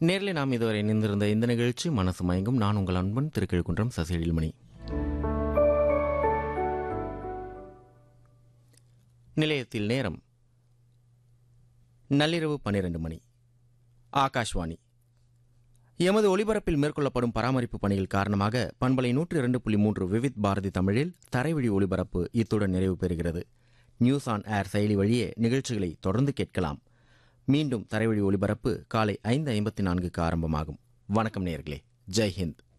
நேரில் நாம் இதுவரை இணைந்திருந்த இந்த நிகழ்ச்சி மனசு மயங்கும் நான் உங்கள் அன்பன் திருக்கிழக்குன்றம் சசிஎழில்மணி நிலையத்தில் நேரம் நள்ளிரவு பன்னிரண்டு மணி ஆகாஷ்வாணி எமது ஒலிபரப்பில் மேற்கொள்ளப்படும் பராமரிப்பு பணிகள் காரணமாக பண்பலை நூற்றி இரண்டு புள்ளி மூன்று விவித் பாரதி தமிழில் தரைவழி ஒலிபரப்பு இத்துடன் நிறைவு பெறுகிறது நியூஸ் ஆன் ஏர் செயலி வழியே நிகழ்ச்சிகளை தொடர்ந்து கேட்கலாம் மீண்டும் தரைவழி ஒலிபரப்பு காலை ஐந்து ஐம்பத்தி நான்குக்கு ஆரம்பமாகும் வணக்கம் நேர்களே ஜெய் ஹிந்த்